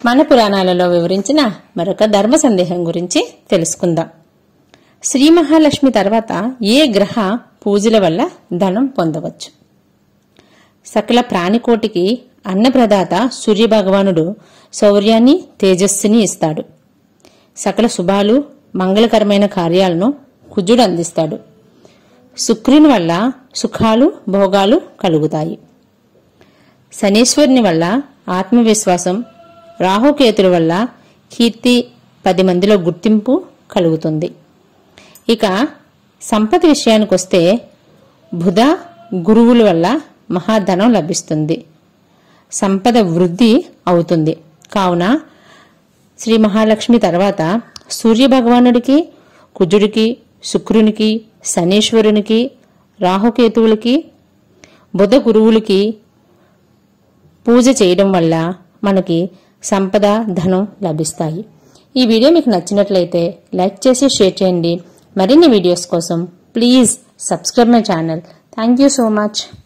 మన పురాణాలలో వివరించిన మరొక ధర్మ సందేహం గురించి తెలుసుకుందాం శ్రీ మహాలక్ష్మి తర్వాత ఏ గ్రహ పూజల వల్ల ధనం పొందవచ్చు సకల ప్రాణికోటికి అన్నప్రదాత సూర్యభగవానుడు శౌర్యాన్ని తేజస్సుని ఇస్తాడు సకల శుభాలు మంగళకరమైన కార్యాలను కుజుడు అందిస్తాడు శుక్రుని వల్ల సుఖాలు భోగాలు కలుగుతాయి శనీశ్వరుని వల్ల ఆత్మవిశ్వాసం రాహుకేతుల వల్ల కీర్తి పది మందిలో గుర్తింపు కలుగుతుంది ఇక సంపద విషయానికొస్తే బుధ గురువుల వల్ల మహాధనం లభిస్తుంది సంపద వృద్ధి అవుతుంది కావున శ్రీ మహాలక్ష్మి తర్వాత సూర్య భగవానుడికి కుజుడికి శుక్రునికి శనీశ్వరునికి రాహుకేతువులకి బుధ గురువులకి పూజ చేయడం వల్ల మనకి సంపద ధనం లభిస్తాయి ఈ వీడియో మీకు నచ్చినట్లయితే లైక్ చేసి షేర్ చేయండి మరిన్ని వీడియోస్ కోసం please subscribe my channel thank you so much